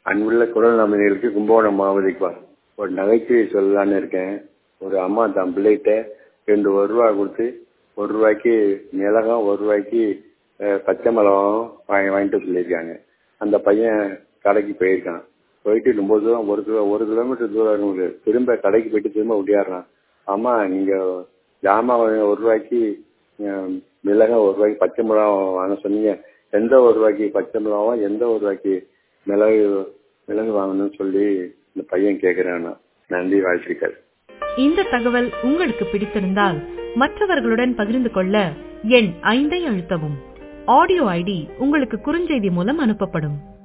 அன்புள்ள குரல் நம்பினர்களுக்கு கும்பகோணம் மாவதிப்பா ஒரு நகைச்சுவை சொல்லலான்னு இருக்கேன் ஒரு அம்மா தன் பிள்ளைகிட்ட ரெண்டு ஒரு ரூபா கொடுத்து ஒரு ரூபாய்க்கு மிளகாம் ஒரு ரூபாய்க்கு அஹ், பச்சை மிளகாம் வாங்கி வாங்கிட்டு சொல்லியிருக்காங்க அந்த பையன் கடைக்கு போயிருக்கான் போயிட்டு ரொம்ப தூரம் ஒரு கிலோ ஒரு கிலோமீட்டர் தூரம் இருக்கும் திரும்ப கடைக்கு போயிட்டு திரும்ப ஒடியாடுறான் அம்மா நீங்க ஜாமான் வாங்க ஒரு ரூபாய்க்கு அஹ், மிளகாய் ஒரு ரூபாய்க்கு பச்சை மிளகாய் வாங்க சொன்னீங்க எந்த ஒரு ரூபாய்க்கு பச்சை மிளகாவும் எந்த ஒரு ரூபாய்க்கு மிளகு மிளகு வாங்கணும்னு சொல்லி இந்த பையன் கேட்குறான் நன்றி வாழ்த்துக்கள் இந்த தகவல் உங்களுக்கு பிடித்திருந்தால் மற்றவர்களுடன் பகிர்ந்து கொள்ள எண் ஐந்தை அழுத்தவும் ஆடியோ ஐடி உங்களுக்கு குறுஞ்செய்தி மூலம் அனுப்பப்படும்